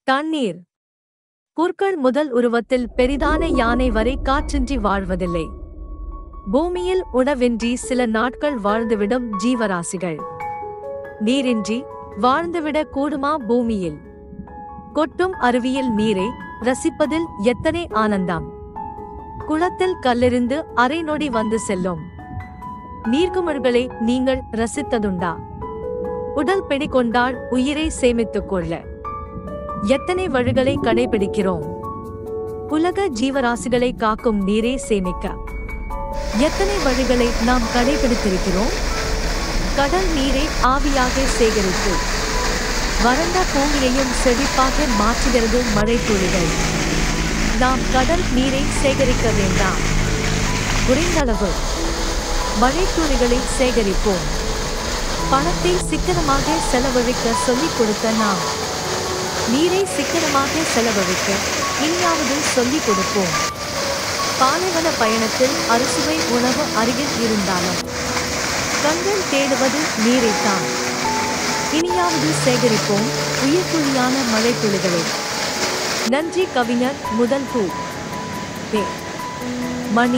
தண்ணீர் புற்கள் முதல் உருவத்தில் பெரிதான யானை வரை காற்றின்றி வாழ்வதில்லை பூமியில் உணவின்றி சில நாட்கள் வாழ்ந்துவிடும் ஜீவராசிகள் நீரின்றி வாழ்ந்துவிட கூடுமா பூமியில் கொட்டும் அருவியில் நீரை ரசிப்பதில் எத்தனை ஆனந்தம் குளத்தில் கல்லெறிந்து அரை நொடி வந்து செல்லும் நீர்க்குமிழ்களை நீங்கள் ரசித்ததுண்டா உடல் பிடிக்கொண்டால் உயிரை சேமித்துக் கொள்ள எத்தனை வழிகளை கடைபிடிக்கிறோம் உலக ஜீவராசிகளை காக்கும் நீரை சேமிக்க எத்தனை வழிகளை நாம் கடைபிடித்திருக்கிறோம் கடல் நீரை ஆவியாக சேகரித்து வறண்ட பூமியையும் செழிப்பாக மாற்றுகிறது மழை துளிகள் நாம் கடல் நீரை சேகரிக்க வேண்டாம் குறைந்தளவு மழை துளிகளை சேகரிப்போம் பணத்தை சிக்கனமாக செலவழிக்க சொல்லிக் கொடுத்த நாம் நீரை சிக்கனமாக செலவழிக்க இனியாவது சொல்லிக் கொடுப்போம் பாலைவன பயணத்தில் அறுசுவை உணவு அருகில் இருந்தாலும் கண்கள் தேடுவது நீரைத்தான் இனியாவது சேகரிப்போம் உயிர்த்துளியான மழை துளிகளை நன்றி கவிஞர் முதல் பூ பே மணி